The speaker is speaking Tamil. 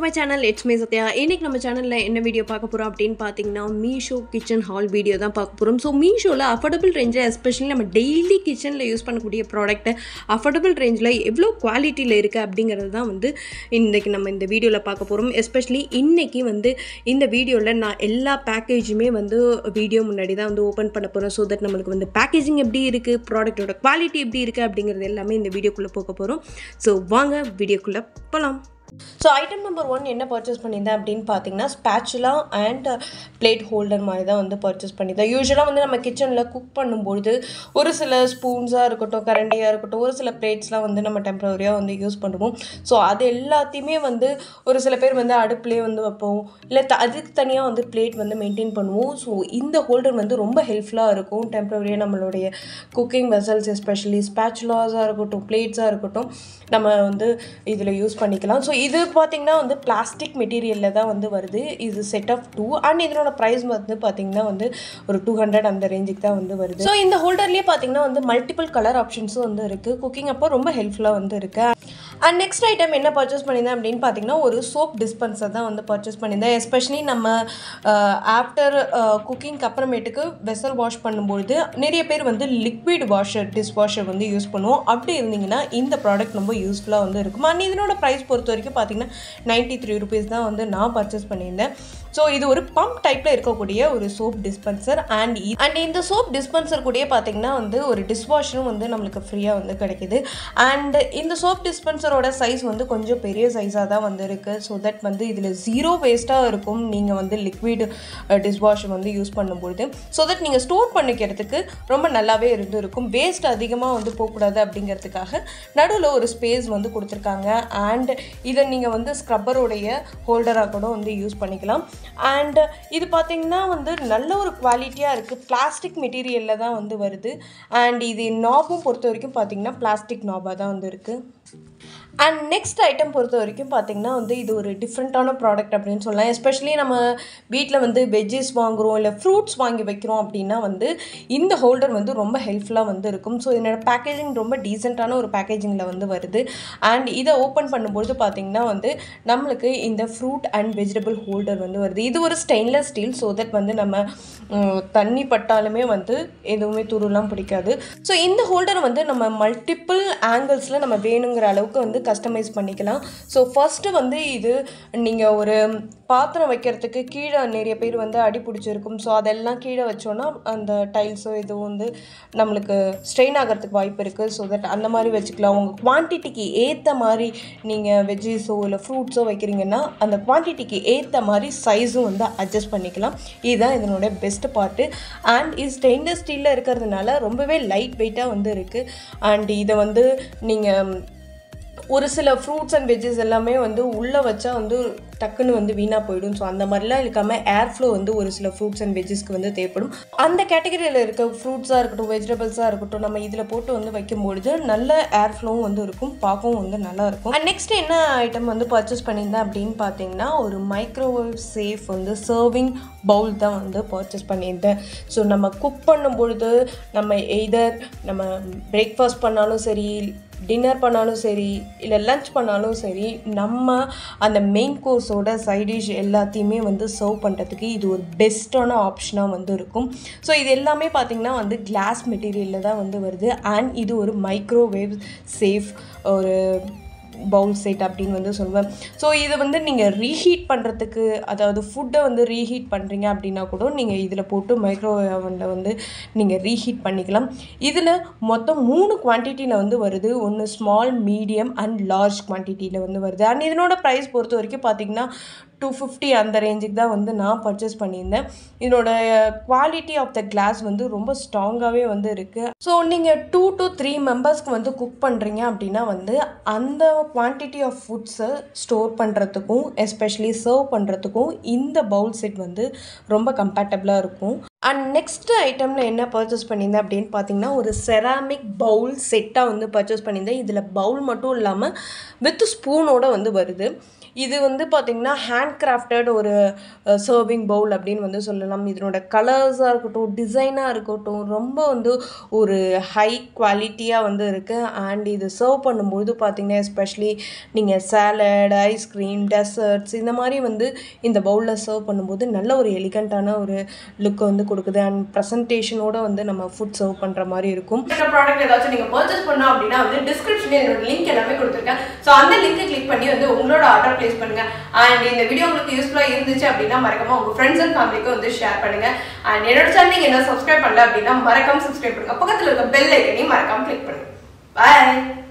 my channel it's me Sathya இன்னைக்கு நம்ம சேனலில் என்ன வீடியோ பார்க்க போகிறோம் அப்படின்னு பார்த்தீங்கன்னா மீஷோ கிச்சன் ஹால் வீடியோ தான் பார்க்க போகிறோம் ஸோ மீஷோவில் அஃபோர்டபுள் ரேஞ்சில் எஸ்பெஷலி நம்ம டெய்லி கிச்சனில் யூஸ் பண்ணக்கூடிய ப்ராடக்ட்டை அஃபோர்டபுள் ரேஞ்சில் எவ்வளோ குவாலிட்டியில் இருக்குது அப்படிங்கிறது தான் வந்து இன்றைக்கி நம்ம இந்த வீடியோவில் பார்க்க போகிறோம் எஸ்பெஷலி இன்றைக்கி வந்து இந்த வீடியோவில் நான் எல்லா பேக்கேஜுமே வந்து வீடியோ முன்னாடி தான் வந்து ஓப்பன் பண்ண போகிறோம் ஸோ தட் நம்மளுக்கு வந்து பேக்கேஜிங் எப்படி இருக்குது ப்ராடக்ட்டோட குவாலிட்டி எப்படி இருக்குது அப்படிங்கிறது எல்லாமே இந்த வீடியோக்குள்ளே போக போகிறோம் ஸோ வாங்க வீடியோக்குள்ளே போகலாம் ஸோ ஐட்டம் நம்பர் ஒன் என்ன பர்ச்சேஸ் பண்ணியிருந்தேன் அப்படின்னு பார்த்தீங்கன்னா ஸ்பேச்சுலா அண்ட் பிளேட் ஹோல்டர் மாதிரி தான் வந்து பர்ச்சேஸ் பண்ணியிருந்தேன் யூஸ்வலாக வந்து நம்ம கிச்சனில் குக் பண்ணும்பொழுது ஒரு சில ஸ்பூன்ஸாக இருக்கட்டும் கரண்டியாக இருக்கட்டும் ஒரு சில பிளேட்ஸ்லாம் வந்து நம்ம டெம்பரரியாக வந்து யூஸ் பண்ணுவோம் ஸோ அது எல்லாத்தையுமே வந்து ஒரு சில பேர் வந்து அடுப்புலேயே வந்து வைப்போம் இல்லை த அதுக்கு தனியாக வந்து பிளேட் வந்து மெயின்டைன் பண்ணுவோம் ஸோ இந்த ஹோல்டர் வந்து ரொம்ப ஹெல்ப்ஃபுல்லாக இருக்கும் டெம்பரரியாக நம்மளுடைய குக்கிங் வெசல்ஸ் எஸ்பெஷலி ஸ்பேச்சுலாஸாக இருக்கட்டும் பிளேட்ஸாக இருக்கட்டும் நம்ம வந்து இதில் யூஸ் பண்ணிக்கலாம் ஸோ இது பார்த்திங்கன்னா வந்து பிளாஸ்டிக் மெட்டீரியலில் தான் வந்து வருது இது செட் ஆஃப் டூ அண்ட் இதனோட ப்ரைஸ் வந்து பார்த்திங்கன்னா வந்து ஒரு டூ ஹண்ட்ரட் அந்த ரேஞ்சுக்கு தான் வந்து வருது ஸோ இந்த ஹோல்டர்லேயே பார்த்திங்கன்னா வந்து மல்டிபிள் கலர் ஆப்ஷன்ஸும் வந்து இருக்குது குக்கிங் அப்போ ரொம்ப ஹெல்ப்ஃபுல்லாக வந்து இருக்குது அண்ட் நெக்ஸ்ட் ஐட்டம் என்ன பர்ச்சேஸ் பண்ணியிருந்தேன் அப்படின்னு பார்த்தீங்கன்னா ஒரு சோப் டிஸ்பென்சர் தான் வந்து பர்ச்சேஸ் பண்ணியிருந்தேன் எஸ்பெஷலி நம்ம ஆஃப்டர் குக்கிங்க்கு அப்புறமேட்டுக்கு வெசல் வாஷ் பண்ணும்பொழுது நிறைய பேர் வந்து லிக்விட் வாஷர் டிஷ் வாஷர் வந்து யூஸ் பண்ணுவோம் அப்படி இருந்தீங்கன்னா இந்த ப்ராடக்ட் ரொம்ப யூஸ்ஃபுல்லாக வந்து இருக்கும் அண்ட் இதனோட ப்ரைஸ் பொறுத்த வரைக்கும் பார்த்தீங்கன்னா நைன்ட்டி த்ரீ ருபீஸ் தான் வந்து நான் பர்ச்சேஸ் பண்ணியிருந்தேன் ஸோ இது ஒரு பம்ப் டைப்பில் இருக்கக்கூடிய ஒரு சோப் டிஸ்பென்சர் அண்ட் அண்ட் இந்த சோப் டிஸ்பென்சர் கூடயே பார்த்தீங்கன்னா வந்து ஒரு டிஷ்வாஷரும் வந்து நம்மளுக்கு ஃப்ரீயாக வந்து கிடைக்கிது அண்ட் இந்த சோப் டிஸ்பென்சரோட சைஸ் வந்து கொஞ்சம் பெரிய சைஸாக தான் வந்து இருக்குது ஸோ தட் வந்து இதில் ஜீரோ வேஸ்ட்டாக இருக்கும் நீங்கள் வந்து லிக்விட் டிஷ்வாஷ் வந்து யூஸ் பண்ணும்பொழுது ஸோ தட் நீங்கள் ஸ்டோர் பண்ணிக்கிறதுக்கு ரொம்ப நல்லாவே இருந்து இருக்கும் வேஸ்ட் அதிகமாக வந்து போகக்கூடாது அப்படிங்கிறதுக்காக நடுவில் ஒரு ஸ்பேஸ் வந்து கொடுத்துருக்காங்க அண்ட் இதை நீங்கள் வந்து ஸ்க்ரப்பருடைய ஹோல்டராக கூட வந்து யூஸ் பண்ணிக்கலாம் அண்ட் இது பார்த்திங்கன்னா வந்து நல்ல ஒரு குவாலிட்டியாக இருக்குது பிளாஸ்டிக் மெட்டீரியலில் தான் வந்து வருது அண்ட் இது நாபும் பொறுத்த வரைக்கும் பார்த்திங்கன்னா பிளாஸ்டிக் நாபாக தான் வந்து இருக்குது அண்ட் நெக்ஸ்ட் ஐட்டம் பொறுத்த வரைக்கும் பார்த்திங்கன்னா வந்து இது ஒரு டிஃப்ரெண்ட்டான ப்ராடக்ட் அப்படின்னு சொல்லலாம் எஸ்பெஷலி நம்ம வீட்டில் வந்து வெஜ்ஜஸ் வாங்குகிறோம் இல்லை ஃப்ரூட்ஸ் வாங்கி வைக்கிறோம் அப்படின்னா வந்து இந்த ஹோல்டர் வந்து ரொம்ப ஹெல்ப்ஃபுல்லாக வந்து இருக்கும் ஸோ இதனோட பேக்கேஜிங் ரொம்ப டீசெண்டான ஒரு பேக்கேஜிங்கில் வந்து வருது அண்ட் இதை ஓப்பன் பண்ணும்பொழுது பார்த்திங்கன்னா வந்து நம்மளுக்கு இந்த ஃப்ரூட் அண்ட் வெஜிடபிள் ஹோல்டர் வந்து வருது இது ஒரு ஸ்டெயின்லெஸ் ஸ்டீல் ஸோ தட் வந்து நம்ம தண்ணி பட்டாலுமே வந்து எதுவுமே துருலாம் பிடிக்காது ஸோ இந்த ஹோல்டர் வந்து நம்ம மல்டிப்புள் ஆங்கிள்ஸில் நம்ம வேணுங்கிற அளவுக்கு வந்து கஸ்டமைஸ் பண்ணிக்கலாம் ஸோ ஃபஸ்ட்டு வந்து இது நீங்கள் ஒரு பாத்திரம் வைக்கிறதுக்கு கீழே நிறைய பேர் வந்து அடி பிடிச்சிருக்கும் ஸோ அதெல்லாம் கீழே வச்சோன்னா அந்த டைல்ஸோ இதுவும் வந்து நம்மளுக்கு ஸ்ட்ரெயின் ஆகிறதுக்கு வாய்ப்பு இருக்குது ஸோ தட் அந்த மாதிரி வச்சுக்கலாம் உங்கள் குவான்டிட்டிக்கு ஏற்ற மாதிரி நீங்கள் வெஜ்ஜஸோ இல்லை ஃப்ரூட்ஸோ வைக்கிறீங்கன்னா அந்த குவான்டிட்டிக்கு ஏற்ற மாதிரி சைஸும் வந்து அட்ஜஸ்ட் பண்ணிக்கலாம் இதுதான் இதனோட பெஸ்ட் பார்ட்டு அண்ட் இது ஸ்டெயின்லெஸ் ஸ்டீலில் இருக்கிறதுனால ரொம்பவே லைட் வெயிட்டாக வந்து இருக்குது அண்ட் இதை வந்து நீங்கள் ஒரு சில ஃப்ரூட்ஸ் அண்ட் வெஜ்ஜஸ் எல்லாமே வந்து உள்ளே வச்சா வந்து டக்குன்னு வந்து வீணாக போயிடும் ஸோ அந்த மாதிரிலாம் இருக்காமல் ஏர் ஃப்ளோ வந்து ஒரு சில ஃப்ரூட்ஸ் அண்ட் வெஜ்ஜஸ்க்கு வந்து தேவைப்படும் அந்த கேட்டகரியில் இருக்க ஃப்ரூட்ஸாக இருக்கட்டும் வெஜிடபிள்ஸாக இருக்கட்டும் நம்ம இதில் போட்டு வந்து வைக்கும்பொழுது நல்ல ஏர் ஃப்ளோவும் வந்து இருக்கும் பார்க்கவும் வந்து நல்லா இருக்கும் அண்ட் நெக்ஸ்ட் என்ன ஐட்டம் வந்து பர்ச்சேஸ் பண்ணியிருந்தேன் அப்படின்னு பார்த்தீங்கன்னா ஒரு மைக்ரோவேவ் சேஃப் வந்து சர்விங் பவுல் தான் வந்து பர்ச்சேஸ் பண்ணியிருந்தேன் ஸோ நம்ம குக் பண்ணும்பொழுது நம்ம எய்தர் நம்ம பிரேக்ஃபாஸ்ட் பண்ணாலும் சரி டின்னர் பண்ணாலும் சரி இல்லை லன்ச் பண்ணாலும் சரி நம்ம அந்த மெயின் கோர்ஸோட சைடிஷ் எல்லாத்தையுமே வந்து சர்வ் பண்ணுறதுக்கு இது ஒரு பெஸ்ட்டான ஆப்ஷனாக வந்து இருக்கும் ஸோ இது எல்லாமே பார்த்திங்கன்னா வந்து கிளாஸ் மெட்டீரியலில் தான் வந்து வருது அண்ட் இது ஒரு மைக்ரோவேவ் சேஃப் ஒரு பவுல் செட் அப்படின்னு வந்து சொல்லுவேன் ஸோ இதை வந்து நீங்கள் ரீஹீட் பண்ணுறதுக்கு அதாவது ஃபுட்டை வந்து ரீஹீட் பண்ணுறீங்க அப்படின்னா கூட நீங்கள் இதில் போட்டு மைக்ரோவேவனில் வந்து நீங்கள் ரீஹீட் பண்ணிக்கலாம் இதில் மொத்தம் மூணு குவான்டிட்டியில் வந்து வருது ஒன்று ஸ்மால் மீடியம் அண்ட் லார்ஜ் குவான்டிட்டியில் வந்து வருது அண்ட் இதனோட ப்ரைஸ் பொறுத்த வரைக்கும் பார்த்திங்கன்னா டூ ஃபிஃப்டி அந்த ரேஞ்சுக்கு தான் வந்து நான் பர்ச்சேஸ் பண்ணியிருந்தேன் இதனோட குவாலிட்டி ஆஃப் த கிளாஸ் வந்து ரொம்ப ஸ்ட்ராங்காகவே வந்து இருக்குது ஸோ நீங்கள் டூ டு த்ரீ மெம்பர்ஸ்க்கு வந்து குக் பண்ணுறீங்க அப்படின்னா வந்து அந்த குவான்டிட்டி ஆஃப் ஃபுட்ஸை ஸ்டோர் பண்ணுறதுக்கும் எஸ்பெஷலி சர்வ் பண்ணுறதுக்கும் இந்த பவுல் செட் வந்து ரொம்ப கம்பேட்டபிளாக இருக்கும் அண்ட் நெக்ஸ்ட் ஐட்டமில் என்ன பர்ச்சேஸ் பண்ணியிருந்தேன் அப்படின்னு பார்த்தீங்கன்னா ஒரு செராமிக் பவுல் செட்டாக வந்து பர்ச்சேஸ் பண்ணியிருந்தேன் இதில் பவுல் மட்டும் இல்லாமல் வித் ஸ்பூனோட வந்து வருது இது வந்து பார்த்திங்கன்னா ஹேண்ட் கிராஃப்டட் ஒரு சர்விங் பவுல் அப்படின்னு வந்து சொல்லலாம் இதனோட கலர்ஸாக இருக்கட்டும் டிசைனாக இருக்கட்டும் ரொம்ப வந்து ஒரு ஹை குவாலிட்டியாக வந்து இருக்குது அண்ட் இது சர்வ் பண்ணும்போது பார்த்திங்கன்னா எஸ்பெஷலி நீங்கள் சேலட் ஐஸ்கிரீம் டெசர்ட்ஸ் இந்த மாதிரி வந்து இந்த பவுலில் சர்வ் பண்ணும்போது நல்ல ஒரு எலிகண்ட்டான ஒரு லுக்கை வந்து கொடுக்குது அண்ட் ப்ரெசன்டேஷனோட வந்து நம்ம ஃபுட் சர்வ் பண்ணுற மாதிரி இருக்கும் இந்த ப்ராடக்ட் ஏதாச்சும் நீங்க பர்ச்சேஸ் பண்ணோம் அப்படின்னா வந்து டிஸ்கிரிப்ஷன்ல என்னோட லிங்க் எல்லாமே கொடுத்துருக்கேன் ஸோ அந்த லிங்கை கிளிக் பண்ணி வந்து உங்களோட ஆர்டர் பிளேஸ் பண்ணுங்க அண்ட் இந்த வீடியோ உங்களுக்கு யூஸ்ஃபுல்லா இருந்துச்சு அப்படின்னா மறக்காம உங்க ஃப்ரெண்ட்ஸ் அண்ட் ஃபேமிலிக்கு வந்து ஷேர் பண்ணுங்க அண்ட் என்னோட சேனல் நீங்க என்ன சப்ஸ்கிரைப் பண்ணல அப்படின்னா மறக்காம சப்ஸ்கிரைப் பண்ணுங்க பக்கத்துல இருக்க பெல் ஐக்கனையும் மறக்காம கிளிக் பண்ணுங்க பாய்